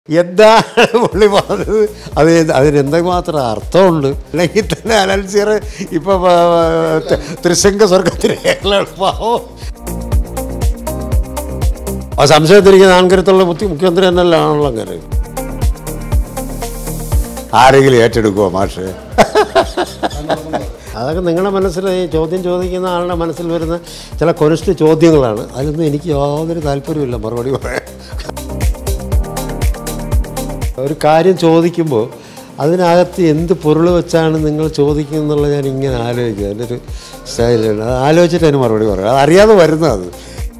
എന്താണ് പുള്ളി പറഞ്ഞത് അത് അതിന് എന്തുമാത്രം അർത്ഥമുണ്ട് അല്ലെങ്കിൽ തന്നെ അലൻസിയർ ഇപ്പൊ ആ, ത- ത്രിശങ്ക സ്വർഗത്തിലെ പാവം ആ സംശയത്തിരിക്കുന്ന ആൺകരുത്തുള്ള മുഖ്യ മുഖ്യമന്ത്രി തന്നെയല്ല ആണല്ലോ അങ്ങനെ ആരെങ്കിലും ഏറ്റെടുക്കുമോ മാഷ് അതൊക്കെ നിങ്ങളുടെ മനസ്സിൽ ഈ ചോദ്യം ചോദിക്കുന്ന ആളുടെ മനസ്സിൽ വരുന്ന ചില കൊനിഷ്ഠ ചോദ്യങ്ങളാണ് അതിലൊന്നും എനിക്ക് യാതൊരു താല്പര്യമില്ല മറുപടി പറയാൻ ഒരു കാര്യം ചോദിക്കുമ്പോൾ അതിനകത്ത് എന്ത് പൊരുൾ വെച്ചാണ് നിങ്ങൾ ചോദിക്കുന്നത് ഞാൻ ഇങ്ങനെ ആലോചിക്കുക എൻ്റെ ഒരു സ്റ്റൈലാണ് അത് ആലോചിച്ചിട്ട് അതിന് മറുപടി പറയാം അത് അറിയാതെ വരുന്നത് അത്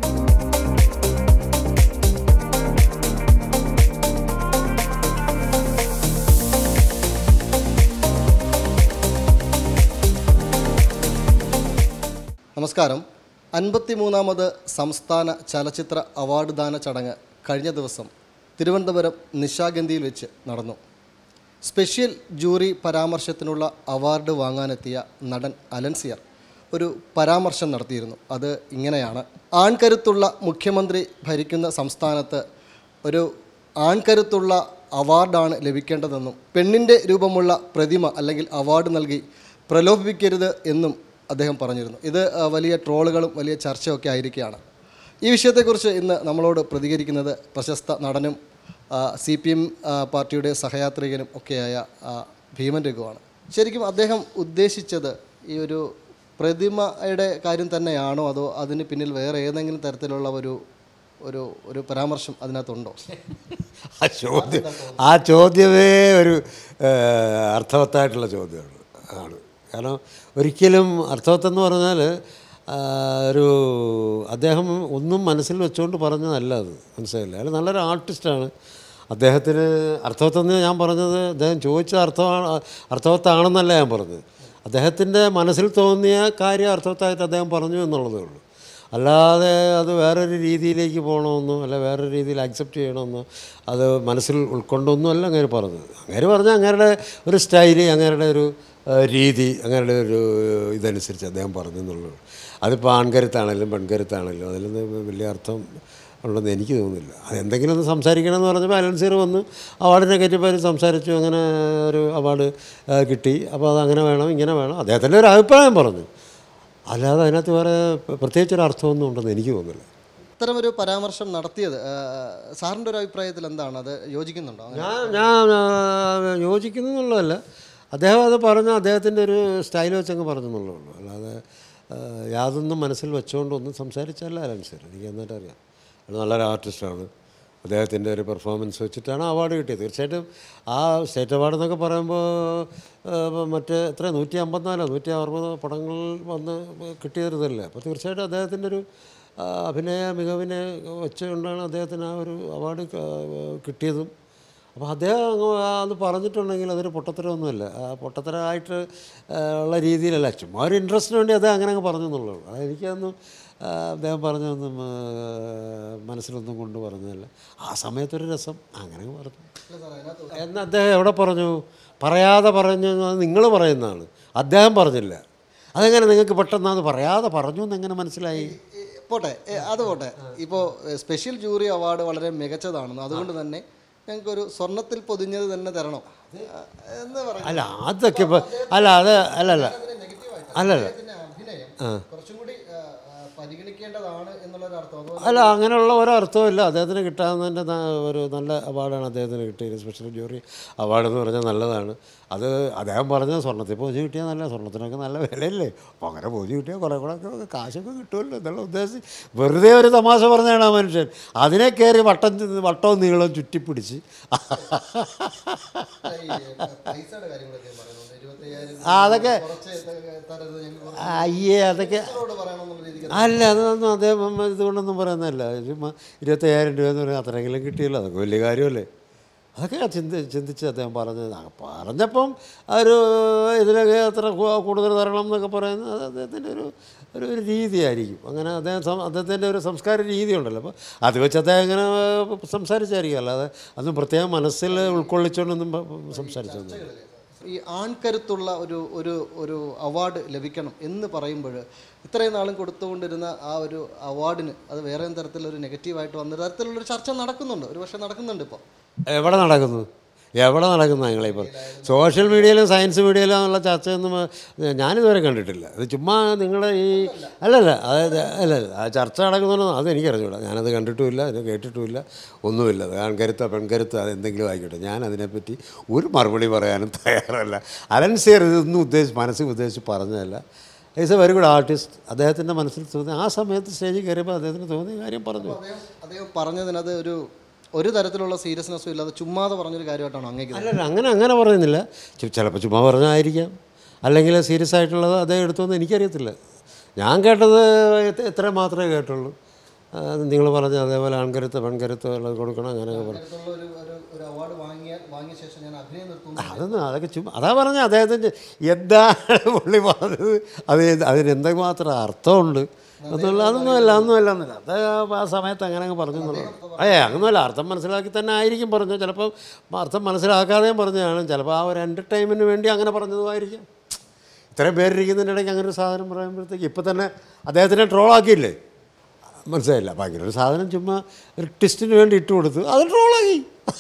നമസ്കാരം അൻപത്തിമൂന്നാമത് സംസ്ഥാന ചലച്ചിത്ര അവാർഡ് ദാന ചടങ്ങ് കഴിഞ്ഞ ദിവസം തിരുവനന്തപുരം നിശാഗന്ധിയിൽ വെച്ച് നടന്നു സ്പെഷ്യൽ ജൂറി പരാമർശത്തിനുള്ള അവാർഡ് വാങ്ങാനെത്തിയ നടൻ അലൻസിയർ ഒരു പരാമർശം നടത്തിയിരുന്നു അത് ഇങ്ങനെയാണ് ആൺകരുത്തുള്ള മുഖ്യമന്ത്രി ഭരിക്കുന്ന സംസ്ഥാനത്ത് ഒരു ആൺകരുത്തുള്ള അവാർഡാണ് ലഭിക്കേണ്ടതെന്നും പെണ്ണിൻ്റെ രൂപമുള്ള പ്രതിമ അല്ലെങ്കിൽ അവാർഡ് നൽകി പ്രലോഭിപ്പിക്കരുത് എന്നും അദ്ദേഹം പറഞ്ഞിരുന്നു ഇത് ആ, വലിയ ട്രോളുകളും വലിയ ചർച്ചയൊക്കെ ആയിരിക്കുകയാണ് ഈ വിഷയത്തെക്കുറിച്ച് ഇന്ന് നമ്മളോട് പ്രതികരിക്കുന്നത് പ്രശസ്ത നടനും സി പി എം പാർട്ടിയുടെ സഹയാത്രികനും ഒക്കെയായ ആ, ഭീമൻ രഘുവാണ് ശരിക്കും അദ്ദേഹം ഉദ്ദേശിച്ചത് ഈ ഒരു പ്രതിമയുടെ കാര്യം തന്നെയാണോ അതോ അതിന് പിന്നിൽ വേറെ ഏതെങ്കിലും തരത്തിലുള്ള ഒരു ഒരു ഒരു പരാമർശം അതിനകത്തുണ്ടോ ആ ചോദ്യം ആ ചോദ്യമേ ഒരു ഏഹ്, അർത്ഥവത്തായിട്ടുള്ള ചോദ്യമാണ് ആണ് കാരണം ഒരിക്കലും അർത്ഥവത്തെന്ന് എന്ന് പറഞ്ഞാൽ ആ, ഒരു അദ്ദേഹം ഒന്നും മനസ്സിൽ വെച്ചുകൊണ്ട് പറഞ്ഞതല്ല അത് മനസ്സിലായില്ല അയാൾ നല്ലൊരു ആർട്ടിസ്റ്റാണ് അദ്ദേഹത്തിന് അർത്ഥവത്തെന്ന് ഞാൻ പറഞ്ഞത് അദ്ദേഹം ചോദിച്ച അർത്ഥമാണ് അർത്ഥവത്താണെന്നല്ല ഞാൻ പറഞ്ഞത് അദ്ദേഹത്തിൻ്റെ മനസ്സിൽ തോന്നിയ കാര്യം അർത്ഥവത്തായിട്ട് അദ്ദേഹം പറഞ്ഞു എന്നുള്ളതേ ഉള്ളൂ അല്ലാതെ അത് വേറൊരു രീതിയിലേക്ക് പോകണമെന്നോ അല്ല വേറൊരു രീതിയിൽ അക്സെപ്റ്റ് ചെയ്യണമെന്നോ അത് മനസ്സിൽ ഉൾക്കൊണ്ടൊന്നും അല്ല അങ്ങനെ പറഞ്ഞത് അങ്ങനെ പറഞ്ഞാൽ അങ്ങേരുടെ ഒരു സ്റ്റൈല് അങ്ങേരുടെ ഒരു ആ, രീതി അങ്ങേരുടെ ഒരു ഇതനുസരിച്ച് അദ്ദേഹം പറഞ്ഞു എന്നുള്ളൂ അതിപ്പോൾ ആൺകരുത്താണെങ്കിലും പെൺകരുത്താണെങ്കിലും അതിലൊന്നും വലിയ അർത്ഥം ഉണ്ടെന്ന് എനിക്ക് തോന്നുന്നില്ല അത് എന്തെങ്കിലും ഒന്ന് സംസാരിക്കണം എന്ന് പറഞ്ഞപ്പോൾ അലൻസീർ വന്നു അവാർഡിനെ കയറ്റിപ്പോൾ സംസാരിച്ചു അങ്ങനെ ഒരു അവാർഡ് ആ, കിട്ടി അപ്പോൾ അത് അങ്ങനെ വേണം ഇങ്ങനെ വേണം അദ്ദേഹത്തിൻ്റെ ഒരു അഭിപ്രായം പറഞ്ഞു അല്ലാതെ അതിനകത്ത് വേറെ പ്ര- പ്രത്യേകിച്ചൊരു അർത്ഥമൊന്നും ഉണ്ടെന്ന് എനിക്ക് തോന്നുന്നില്ല ഇത്തരമൊരു പരാമർശം നടത്തിയത് ആ, സാറിൻ്റെ ഒരു അഭിപ്രായത്തിൽ എന്താണ് അത് യോജിക്കുന്നുണ്ടോ അങ്ങനെ? ഞാൻ ഞാൻ ആ, യോജിക്കുന്നുള്ളതല്ല അദ്ദേഹം അത് പറഞ്ഞ അദ്ദേഹത്തിൻ്റെ ഒരു സ്റ്റൈൽ വെച്ചങ്ങ് പറഞ്ഞെന്നുള്ളൂ അല്ലാതെ ആ, യാതൊന്നും മനസ്സിൽ വെച്ചുകൊണ്ടൊന്നും സംസാരിച്ചല്ല അലൻസർ എനിക്ക് എന്നിട്ട് അറിയാം അയാൾ നല്ലൊരു ആർട്ടിസ്റ്റാണ് അദ്ദേഹത്തിൻ്റെ ഒരു പെർഫോമൻസ് വെച്ചിട്ടാണ് അവാർഡ് കിട്ടിയത് തീർച്ചയായിട്ടും ആ സ്റ്റേറ്റ് അവാർഡ് എന്നൊക്കെ പറയുമ്പോൾ ആ, മറ്റേ എത്ര നൂറ്റി അമ്പത്തിനാലോ നൂറ്റി അറുപതോ പടങ്ങൾ വന്ന് കിട്ടിയതല്ലേ അപ്പോൾ തീർച്ചയായിട്ടും അദ്ദേഹത്തിൻ്റെ ഒരു ആ, അഭിനയ മികവിനെ വെച്ചുകൊണ്ടാണ് അദ്ദേഹത്തിന് ആ ഒരു അവാർഡ് ക- കിട്ടിയതും അപ്പോൾ അദ്ദേഹം അങ്ങ് അത് പറഞ്ഞിട്ടുണ്ടെങ്കിൽ അതൊരു പൊട്ടത്തരമൊന്നുമല്ല ആ പൊട്ടത്തരമായിട്ട് ആ, ഉള്ള രീതിയിലല്ല ചുമ്മാ ഒരു ഇൻട്രസ്റ്റിന് വേണ്ടി അദ്ദേഹം അങ്ങനെ അങ്ങ് പറഞ്ഞു എന്നുള്ളൂ അത് എനിക്കതൊന്നും ആ, അദ്ദേഹം പറഞ്ഞതൊന്നും ആ, മനസ്സിലൊന്നും കൊണ്ട് പറഞ്ഞതല്ല ആ സമയത്തൊരു രസം അങ്ങനെ അങ്ങ് പറഞ്ഞു എന്ന് അദ്ദേഹം എവിടെ പറഞ്ഞു പറയാതെ പറഞ്ഞു എന്ന് നിങ്ങൾ പറയുന്നതാണ് അദ്ദേഹം പറഞ്ഞില്ല അതെങ്ങനെ നിങ്ങൾക്ക് പെട്ടെന്ന് അത് പറയാതെ പറഞ്ഞു എന്നെങ്ങനെ മനസ്സിലായി ഈ, പോട്ടെ ഏ, അത് പോട്ടെ ഇപ്പോൾ സ്പെഷ്യൽ ജൂറി അവാർഡ് വളരെ മികച്ചതാണെന്ന് അതുകൊണ്ട് തന്നെ ഞങ്ങൾക്കൊരു സ്വർണത്തിൽ പൊതിഞ്ഞത് തന്നെ തരണം ആ, എന്ന് പറഞ്ഞു അല്ല അതൊക്കെ ഇപ്പോൾ അല്ല അത് അല്ലല്ല അല്ലല്ല അഭിനയം കുറച്ചും കൂടി ആ, ആ, പരിഗണിക്കേണ്ടതാണ് എന്നുള്ളൊരു അർത്ഥം അതുപോലെ അല്ല അങ്ങനെയുള്ള ഒരു അർത്ഥമില്ല അദ്ദേഹത്തിന് കിട്ടാവുന്നതിൻ്റെ ന- ഒരു നല്ല അവാർഡാണ് അദ്ദേഹത്തിന് കിട്ടിയത് സ്പെഷ്യൽ ജൂറി അവാർഡ് എന്ന് പറഞ്ഞാൽ നല്ലതാണ് അത് അദ്ദേഹം പറഞ്ഞ സ്വർണ്ണത്തിൽ പോജി കിട്ടിയാൽ നല്ല സ്വർണ്ണത്തിനൊക്കെ നല്ല വിലയല്ലേ അപ്പോൾ അങ്ങനെ പോജി കിട്ടിയാൽ കുറേ കൂടെ ഒക്കെ കാശൊക്കെ കിട്ടുമല്ലോ എന്നുള്ള ഉദ്ദേശം വെറുതെ ഒരു തമാശ പറഞ്ഞാണ് ആ മനുഷ്യൻ അതിനെ കയറി വട്ടം ചു- വട്ടവും നീളവും ചുറ്റിപ്പിടിച്ച് ഈ പൈസയുടെ കാര്യങ്ങളൊക്കെ പറയുന്നുണ്ട് ഇരുപത്തയ്യായിരം ആ, അതൊക്കെ കുറച്ച് ത- തരരുത് ഞങ്ങൾ അയ്യേ അതൊക്കെ കുറച്ചോട് പറയണമെന്നുള്ള രീതിക്ക് അല്ല അതൊന്നും അദ്ദേഹം ഇതുകൊണ്ടൊന്നും പറയുന്നതല്ല ചുമ്മാ ഇരുപത്തയ്യായിരം രൂപ എന്ന് പറഞ്ഞാൽ അത്രയെങ്കിലും കിട്ടിയല്ലോ അതൊക്കെ വലിയ കാര്യമല്ലേ അതൊക്കെ ചിന്തി ചിന്തിച്ച് അദ്ദേഹം പറഞ്ഞത് ആ, പറഞ്ഞപ്പം ആ ഒരു ഇതിലൊക്കെ അത്ര കൂ- കൂടുതൽ തരണം എന്നൊക്കെ പറയുന്നത് അത് അദ്ദേഹത്തിൻ്റെ ഒരു ഒരു ഒരു രീതിയായിരിക്കും അങ്ങനെ അദ്ദേഹം സം- അദ്ദേഹത്തിൻ്റെ ഒരു സംസ്കാര രീതി ഉണ്ടല്ലോ അപ്പോൾ അത് വെച്ച് അദ്ദേഹം ഇങ്ങനെ സംസാരിച്ചായിരിക്കും അല്ലാതെ അതൊന്നും പ്രത്യേകം മനസ്സിൽ ഉൾക്കൊള്ളിച്ചുകൊണ്ടൊന്നും പ- സംസാരിച്ചൊന്നും ഈ ആൺകരുത്തുള്ള ഒരു ഒരു ഒരു അവാർഡ് ലഭിക്കണം എന്ന് പറയുമ്പോൾ ഇത്രയും നാളും കൊടുത്തുകൊണ്ടിരുന്ന ആ ഒരു അവാർഡിന് അത് വേറെ തരത്തിലൊരു നെഗറ്റീവായിട്ട് വന്ന തരത്തിലുള്ളൊരു ചർച്ച നടക്കുന്നുണ്ട് ഒരു പക്ഷേ നടക്കുന്നുണ്ട് ഇപ്പോൾ എവിടെ നടക്കുന്നു എവിടെ നടക്കുന്നു നിങ്ങളിപ്പോൾ സോഷ്യൽ മീഡിയയിലും സയൻസ് മീഡിയയിലും എന്നുള്ള ചർച്ചയൊന്നും ഏഹ്, ഞാനിതുവരെ കണ്ടിട്ടില്ല അത് ചുമ്മാ നിങ്ങളുടെ ഈ അല്ലല്ല അതായത് അല്ലല്ല ആ ചർച്ച നടക്കുന്നുണ്ടോ അത് എനിക്കറിഞ്ഞൂടാ ഞാനത് കണ്ടിട്ടുമില്ല അത് കേട്ടിട്ടുമില്ല ഒന്നുമില്ല അത് ആൺകരുത്തോ പെൺകരുത്തോ അത് എന്തെങ്കിലും ആയിക്കോട്ടെ ഞാൻ അതിനെപ്പറ്റി ഒരു മറുപടി പറയാനും തയ്യാറല്ല അലൻസിയർ ഇതൊന്നും ഉദ്ദേശിച്ച് മനസ്സിൽ ഉദ്ദേശിച്ച് പറഞ്ഞതല്ല is a very good artist അദ്ദേഹത്തിൻ്റെ മനസ്സിൽ തോന്നി ആ സമയത്ത് സ്റ്റേജിൽ കയറിയപ്പോൾ അദ്ദേഹത്തിന് തോന്നിയ കാര്യം പറഞ്ഞു അദ്ദേഹം അദ്ദേഹം പറഞ്ഞതിനത് ഒരു ഒരു തരത്തിലുള്ള സീരിയസ്നെസ്സും ഇല്ലാതെ ചുമ്മാതെ പറഞ്ഞൊരു കാര്യമായിട്ടാണ് അങ്ങേക്ക് അല്ലല്ല അങ്ങനെ അങ്ങനെ പറയുന്നില്ല ചിലപ്പോൾ ചുമ്മാ പറഞ്ഞായിരിക്കാം അല്ലെങ്കിൽ സീരിയസ് ആയിട്ടുള്ളത് അദ്ദേഹം എടുത്തോന്ന് എനിക്കറിയത്തില്ല ഞാൻ കേട്ടത് ഇത് ഇത്ര മാത്രമേ കേട്ടുള്ളൂ നിങ്ങൾ പറഞ്ഞ അതേപോലെ ആൺകരുത്ത് പെൺകരുത്ത് ഉള്ളത് കൊടുക്കണം അങ്ങനെയൊക്കെ പറഞ്ഞു തരത്തിലുള്ള ഒരു ഒരു ഒരു അവാർഡ് വാങ്ങിയ വാങ്ങിയ ശേഷം ഞാൻ അഭിനയം നിർത്തുന്നു അതൊന്നും അതൊക്കെ ചുമ്മാ അതാ പറഞ്ഞ അദ്ദേഹത്തിൻ്റെ എന്താണ് പുള്ളി പറഞ്ഞത് അത് അതിന് എന്തുമാത്രം അർത്ഥമുണ്ട് എന്നുള്ള അതൊന്നുമല്ല ഒന്നുമല്ല ഒന്നുമില്ല അത് ആ സമയത്ത് അങ്ങനെ അങ്ങ് പറഞ്ഞു എന്നുള്ളത് ഏ അങ്ങനെയല്ല അർത്ഥം മനസ്സിലാക്കി തന്നെ ആയിരിക്കും പറഞ്ഞു ചിലപ്പോൾ അർത്ഥം മനസ്സിലാക്കാതെയും പറഞ്ഞതാണ് ചിലപ്പോൾ ആ ഒരു എൻ്റർടൈൻമെൻറ്റിന് വേണ്ടി അങ്ങനെ പറഞ്ഞതുമായിരിക്കും ഇത്രയും പേരിരിക്കുന്നതിൻ്റെ ഇടയ്ക്ക് അങ്ങനെ ഒരു സാധനം പറയുമ്പോഴത്തേക്ക് ഇപ്പം തന്നെ അദ്ദേഹത്തിനെ ട്രോളാക്കിയില്ലേ മനസ്സിലായില്ല അപ്പം അങ്ങനെ ഒരു സാധനം ചുമ്മാ ഒരു ട്വിസ്റ്റിന് വേണ്ടി ഇട്ട് കൊടുത്തു അത് ട്രോളാക്കി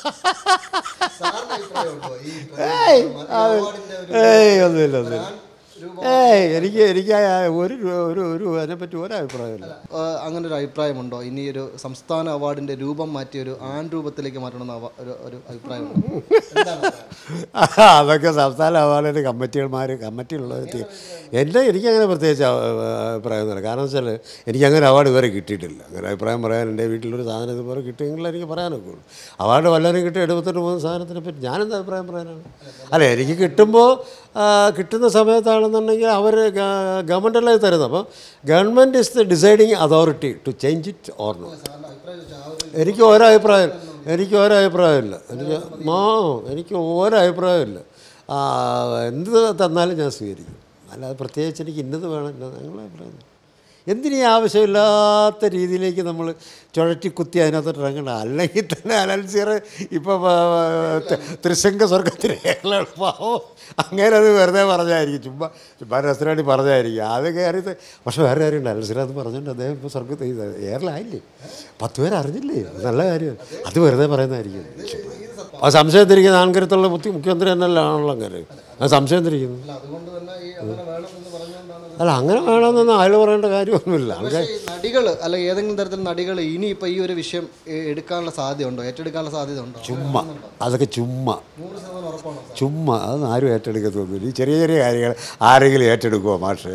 സാറിന്റെ അഭിപ്രായമുണ്ടോ ഈ ഏയ് അത് അവാർഡിന്റെ ഒരു ഏയ് ഒന്നുമില്ല ഒന്നുമില്ല രൂപം ഏയ് എനിക്ക് എനിക്ക് ആ ഒരു ഒരു ഒരു അതിനെപ്പറ്റി ഒരു അഭിപ്രായമില്ല ഏഹ് അങ്ങനെ ഒരു അഭിപ്രായമുണ്ടോ ഇനി ഒരു സംസ്ഥാന അവാർഡിന്റെ രൂപം മാറ്റി ഒരു ആൺ രൂപത്തിലേക്ക് മാറ്റണമെന്ന് അവ- ഒരു ഒരു അഭിപ്രായമുണ്ടോ എന്താണ് അഭിപ്രായം? അതൊക്കെ സംസ്ഥാന അവാർഡിൻ്റെ കമ്മിറ്റികൾമാർ കമ്മിറ്റിയുള്ളവർ തീ- എൻ്റെ എനിക്കങ്ങനെ പ്രത്യേകിച്ച് അ- അഭിപ്രായമൊന്നുമില്ല കാരണം വെച്ചാൽ എനിക്കങ്ങനെ അവാർഡ് ഇതുവരെ കിട്ടിയിട്ടില്ല അങ്ങനെ അഭിപ്രായം പറയാൻ എൻ്റെ വീട്ടിലൊരു സാധനം ഇതുപോലെ കിട്ടിയെങ്കിൽ എനിക്ക് പറയാനൊക്കെ ഉള്ളൂ അവാർഡ് വല്ലവരും കിട്ടി എടുത്തിട്ട് പോകുന്ന സാധനത്തിനെ പറ്റി ഞാനെന്താ അഭിപ്രായം പറയാനാണ് അല്ല എനിക്ക് കിട്ടുമ്പോൾ ആ, കിട്ടുന്ന സമയത്താണെന്നുണ്ടെങ്കിൽ അവർ ഗവൺമെൻറ്റല്ലേ തരുന്നത് അപ്പോൾ government is the deciding authority to change it or no സാറിന്റെ അഭിപ്രായം ചോദിച്ചാൽ ആ ഒരു എനിക്ക് ഓരോ അഭിപ്രായം എനിക്ക് ഓരോ അഭിപ്രായമില്ല എനിക്ക് മാ എനിക്ക് ഓരോ അഭിപ്രായമില്ല ആ, എന്ത് തന്നാലും ഞാൻ സ്വീകരിക്കും അല്ലാതെ പ്രത്യേകിച്ച് എനിക്ക് ഇന്നത് വേണം ഇന്നത് ഞങ്ങളുടെ അഭിപ്രായം എന്തിനീ ആവശ്യമില്ലാത്ത രീതിയിലേക്ക് നമ്മൾ ചുഴറ്റി കുത്തി അതിനകത്തോട്ട് ഇറങ്ങണ്ട അല്ലെങ്കിൽ തന്നെ അലൻസിയർ ഇപ്പോൾ തൃശങ്ക സ്വർഗത്തിന് പാവം അങ്ങനെ അത് വെറുതെ പറഞ്ഞായിരിക്കും ചുമ്മാ ചുമ്മാ രസനായിട്ട് പറഞ്ഞായിരിക്കും അത് കയറി പക്ഷേ വേറെ കാര്യമുണ്ട് അലൻസിയർ അത് പറഞ്ഞിട്ട് അദ്ദേഹം ഇപ്പോൾ സ്വർഗത്ത് എയറിലായില്ലേ പത്ത് പേര് അറിഞ്ഞില്ലേ അത് നല്ല കാര്യം അത് വെറുതെ പറയുന്നതായിരിക്കും ആ സംശയം തിരിക്കുന്ന ആൺകരുത്തുള്ള മുഖ്യ മുഖ്യമന്ത്രി തന്നെയല്ല ആണല്ലോ അങ്ങനെ അത് സംശയം തിരിക്കുന്നു അല്ല അതുകൊണ്ട് തന്നെ ഈ അങ്ങനെ വേണം എന്ന് പറഞ്ഞുകൊണ്ടാണ് ഇത്. അല്ല അങ്ങനെ വേണമെന്നൊന്നും അയാൾ പറയേണ്ട കാര്യമൊന്നുമില്ല പക്ഷേ ഈ നടികൾ അല്ല ഏതെങ്കിലും തരത്തിൽ നടികൾ ഇനി ഇപ്പൊ ഈ ഒരു വിഷയം ഏ, എടുക്കാനുള്ള സാധ്യത ഉണ്ടോ ഏറ്റെടുക്കാനുള്ള സാധ്യത ഉണ്ടോ ചുമ്മാ അതൊക്കെ ചുമ്മാ നൂറ് ശതമാനം ഉറപ്പാണോ ചുമ്മാ അതൊന്നും ആരും ഏറ്റെടുക്കത്തൊന്നുമില്ല ഈ ചെറിയ ചെറിയ കാര്യങ്ങൾ ആരെങ്കിലും ഏറ്റെടുക്കുമോ മാഷേ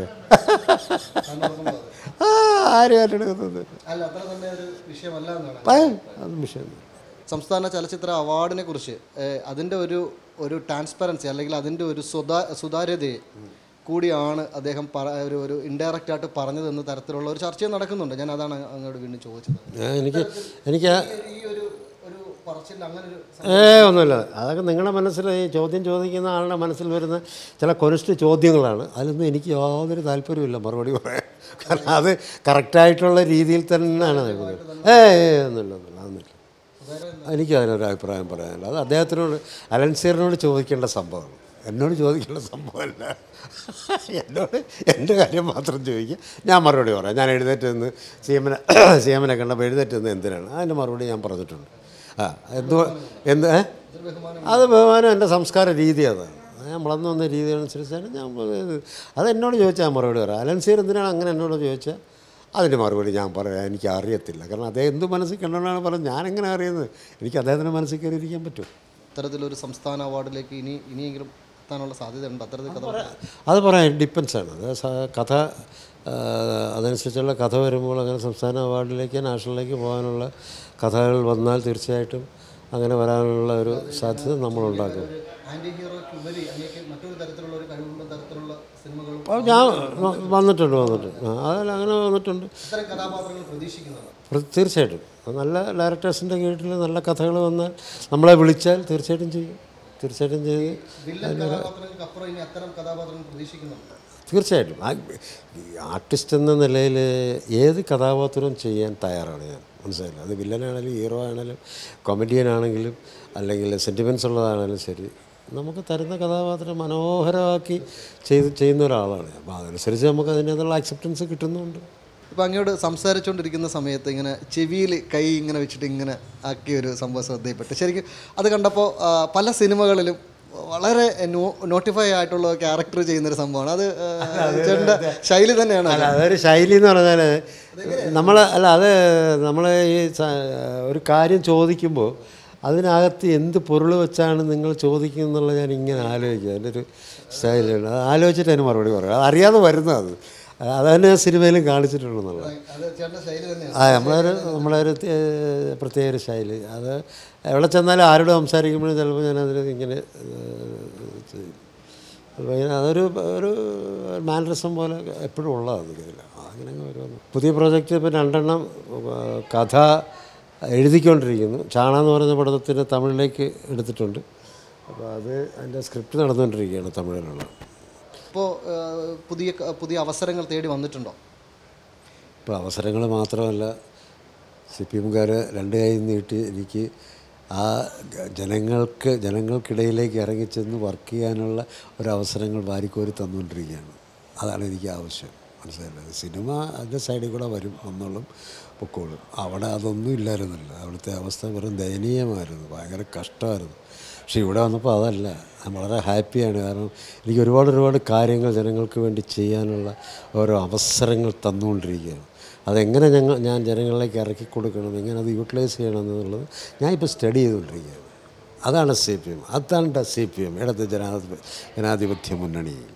ആ ആരും ഏറ്റെടുക്കത്തൊന്നുമില്ല അല്ല അത്ര തന്നെ ഒരു വിഷയമല്ല എന്നാണ് ആ, അതൊന്നും വിഷയം സംസ്ഥാന ചലച്ചിത്ര അവാർഡിനെ കുറിച്ച് ഏഹ്, അതിൻ്റെ ഒരു ഒരു ട്രാൻസ്പെറൻസി അല്ലെങ്കിൽ അതിൻ്റെ ഒരു സുതാ സുതാര്യതയെ കൂടിയാണ് അദ്ദേഹം പറ ഒരു ഒരു ഇൻഡയറക്റ്റ് ആയിട്ട് പറഞ്ഞതെന്ന തരത്തിലുള്ള ഒരു ചർച്ചയും നടക്കുന്നുണ്ട് ഞാൻ അതാണ് അങ്ങോട്ട് വീണ്ടും ചോദിച്ചത് ഞാൻ എനിക്ക് എനിക്ക് ഈ ഒരു ഒരു പറച്ചിൽ അങ്ങനെ ഒരു ഏ ഒന്നുമില്ല അതൊക്കെ നിങ്ങളുടെ മനസ്സിൽ ഈ ചോദ്യം ചോദിക്കുന്ന ആളുടെ മനസ്സിൽ വരുന്ന ചില കൊനിഷ്ഠ ചോദ്യങ്ങളാണ് അതിലൊന്നും എനിക്ക് യാതൊരു താല്പര്യമില്ല മറുപടി പറയാൻ കാരണം അത് കറക്റ്റായിട്ടുള്ള രീതിയിൽ തന്നെയാണ് നിൽക്കുന്നത് ഏ ഏ, ഒന്നുമില്ല ഒന്നുമില്ല അതൊന്നുമില്ല എനിക്ക് അതിനൊരു അഭിപ്രായം പറയാനില്ല അത് അദ്ദേഹത്തിനോട് അലൻസീറിനോട് ചോദിക്കേണ്ട സംഭവമാണ് എന്നോട് ചോദിക്കേണ്ട സംഭവമല്ല എന്നോട് എൻ്റെ കാര്യം മാത്രം ചോദിക്കുക ഞാൻ മറുപടി പറയാം ഞാൻ എഴുന്നേറ്റ് നിന്ന് സി എമ്മിനെ സി എമ്മിനെ കണ്ടപ്പോൾ എഴുന്നേറ്റ് നിന്ന് എന്തിനാണ് അതിൻ്റെ മറുപടി ഞാൻ പറഞ്ഞിട്ടുണ്ട് ആ എന്തോ എന്ത് ഏ? അത് ബഹുമാനം എൻ്റെ സംസ്കാര രീതി അതാണ് ഞാൻ വളർന്നു വന്ന രീതി അനുസരിച്ചാണ് ഞാൻ പറഞ്ഞത്. അത് എന്നോട് ചോദിച്ചാൽ മറുപടി പറയാം അലൻസീർ എന്തിനാണ് അങ്ങനെ എന്നോട് ചോദിച്ചാൽ അതിൻ്റെ മറുപടി ഞാൻ പറയാം എനിക്ക് അറിയത്തില്ല കാരണം അദ്ദേഹം എന്ത് മനസ്സിൽ കണ്ടോണ്ടാണ് പറഞ്ഞത് ഞാനെങ്ങനെ അറിയുന്നത് എനിക്ക് അദ്ദേഹത്തിൻ്റെ മനസ്സിൽ കയറിയിരിക്കാൻ പറ്റും ഇത്തരത്തിലൊരു സംസ്ഥാന അവാർഡിലേക്ക് ഇനി ഇനിയെങ്കിലും എത്താനുള്ള സാധ്യതയുണ്ട് അത്തരത്തിൽ കഥ അത് പറയാം ഡിപ്പെൻസാണ് അത് സ- കഥ ആ, അതനുസരിച്ചുള്ള കഥ വരുമ്പോൾ അങ്ങനെ സംസ്ഥാന അവാർഡിലേക്ക് നാഷണലിലേക്ക് പോകാനുള്ള കഥകൾ വന്നാൽ തീർച്ചയായിട്ടും അങ്ങനെ വരാനുള്ള ഒരു സാധ്യത നമ്മളുണ്ടാക്കും ആൻറ്റി ഹീറോയ്ക്ക് ഉപരി അങ്ങേക്ക് മറ്റൊരു തരത്തിലുള്ള ഒരു കഴിവുള്ള തരത്തിലുള്ള സിനിമകളും അപ്പോൾ ഞാൻ വ- വന്നിട്ടുണ്ട് വന്നിട്ടുണ്ട് ആ, അതിൽ അങ്ങനെ വന്നിട്ടുണ്ട് ഇത്തരം കഥാപാത്രങ്ങൾ പ്രതീക്ഷിക്കുന്നത് പ്ര- തീർച്ചയായിട്ടും അത് നല്ല ഡയറക്ടേഴ്സിൻ്റെ കീഴിൽ നല്ല കഥകൾ വന്നാൽ നമ്മളെ വിളിച്ചാൽ തീർച്ചയായിട്ടും ചെയ്യും തീർച്ചയായിട്ടും ചെയ്ത് വില്ലൻ കഥാപാത്രങ്ങൾക്ക് അപ്പുറം ഇനി അത്തരം കഥാപാത്രങ്ങൾ പ്രതീക്ഷിക്കുന്നുണ്ട് തീർച്ചയായിട്ടും ആ ഈ ആർട്ടിസ്റ്റ് എന്ന നിലയിൽ ഏത് കഥാപാത്രവും ചെയ്യാൻ തയ്യാറാണ് ഞാൻ മനസ്സിലായില്ല അത് വില്ലനാണെങ്കിലും ഹീറോ ആണെങ്കിലും കൊമഡിയൻ ആണെങ്കിലും അല്ലെങ്കിൽ സെൻറ്റിമെൻസ് ഉള്ളതാണെങ്കിലും ശരി നമുക്ക് തരുന്ന കഥാപാത്രം മനോഹരമാക്കി ചെയ്ത് ചെയ്യുന്ന ഒരാളാണ് അപ്പോൾ അതനുസരിച്ച് നമുക്ക് അതിനകത്തുള്ള അക്സെപ്റ്റൻസ് കിട്ടുന്നുണ്ട് ഇപ്പം അങ്ങോട്ട് സംസാരിച്ചുകൊണ്ടിരിക്കുന്ന സമയത്ത് ഇങ്ങനെ ചെവിയിൽ കൈ ഇങ്ങനെ വെച്ചിട്ട് ഇങ്ങനെ ആക്കിയ ഒരു സംഭവം ശ്രദ്ധയിൽപ്പെട്ടു ശരിക്കും അത് കണ്ടപ്പോൾ ആ, പല സിനിമകളിലും വളരെ നോ നോട്ടിഫൈ ആയിട്ടുള്ള ക്യാരക്ടർ ചെയ്യുന്നൊരു സംഭവമാണ് അത് ആ, ചേട്ടൻ്റെ ശൈലി തന്നെയാണ് അല്ല അതൊരു ശൈലി എന്ന് പറഞ്ഞാൽ നമ്മൾ അല്ല അത് നമ്മൾ ഈ സ- ഒരു കാര്യം ചോദിക്കുമ്പോൾ അതിനകത്ത് എന്ത് പൊരുൾ വെച്ചാണ് നിങ്ങൾ ചോദിക്കുന്നത് എന്നുള്ളത് ഞാൻ ഇങ്ങനെ ആലോചിക്കുക അതിൻ്റെ ഒരു സ്റ്റൈലുണ്ട് അത് ആലോചിച്ചിട്ട് അതിന് മറുപടി പറയും അത് അറിയാതെ വരുന്നത് അത് അത് തന്നെ സിനിമയിലും കാണിച്ചിട്ടുണ്ടെന്നുള്ളത് അത് ചേട്ടൻ്റെ ശൈലി തന്നെയാണ് ആ നമ്മളൊരു നമ്മളൊരു ഏഹ്, പ്രത്യേക ഒരു ശൈലി അത് എവിടെ ചെന്നാലും ആരോട് സംസാരിക്കുമ്പോഴും ചിലപ്പോൾ ഞാനതിൽ ഇങ്ങനെ ഏഹ്, ചെയ്യും അപ്പോൾ ഇങ്ങനെ അതൊരു ഒരു മാനറിസം പോലെ എപ്പോഴും ഉള്ളതാണ് ഇതിൽ അങ്ങനെ അങ്ങ് വരുമെന്ന് പുതിയ പ്രോജക്റ്റ് ഇപ്പോൾ രണ്ടെണ്ണം ഏഹ്, കഥ എഴുതിക്കൊണ്ടിരിക്കുന്നു ചാണ എന്ന് പറയുന്ന പടത്തിന് തമിഴിലേക്ക് എടുത്തിട്ടുണ്ട് അപ്പോൾ അത് അതിൻ്റെ സ്ക്രിപ്റ്റ് നടന്നുകൊണ്ടിരിക്കുകയാണ് തമിഴിലുള്ള ഇപ്പോൾ പുതിയ പുതിയ അവസരങ്ങൾ തേടി വന്നിട്ടുണ്ടോ ഇപ്പോൾ അവസരങ്ങൾ മാത്രമല്ല സി പി എംകാർ രണ്ട് കൈ നീട്ടി എനിക്ക് ആ ഗ- ജനങ്ങൾക്ക് ജനങ്ങൾക്കിടയിലേക്ക് ഇറങ്ങിച്ചെന്ന് വർക്ക് ചെയ്യാനുള്ള ഒരു അവസരങ്ങൾ വാരിക്കോരി തന്നുകൊണ്ടിരിക്കുകയാണ് അതാണ് എനിക്ക് ആവശ്യം മനസ്സിലായത് സിനിമ അതിൻ്റെ സൈഡിൽ കൂടെ വരും വന്നോളും പൊക്കോളും അവിടെ അതൊന്നും ഇല്ലായിരുന്നില്ല അവിടുത്തെ അവസ്ഥ വെറും ദയനീയമായിരുന്നു ഭയങ്കര കഷ്ടമായിരുന്നു പക്ഷേ ഇവിടെ വന്നപ്പോൾ അതല്ല ഞാൻ വളരെ ഹാപ്പിയാണ് കാരണം എനിക്ക് ഒരുപാട് ഒരുപാട് കാര്യങ്ങൾ ജനങ്ങൾക്ക് വേണ്ടി ചെയ്യാനുള്ള ഓരോ അവസരങ്ങൾ തന്നുകൊണ്ടിരിക്കുകയാണ് അതെങ്ങനെ ഞങ്ങൾ ഞാൻ ജനങ്ങളിലേക്ക് ഇറക്കി കൊടുക്കണം എങ്ങനെ അത് യൂട്ടിലൈസ് ചെയ്യണം എന്നുള്ളത് ഞാൻ ഇപ്പോൾ സ്റ്റഡി ചെയ്തുകൊണ്ടിരിക്കുകയാണ് അതാണ് സി പി എം അതാണ് സി പി എം ഇടത് ജനാധിപ ജനാധിപത്യ മുന്നണി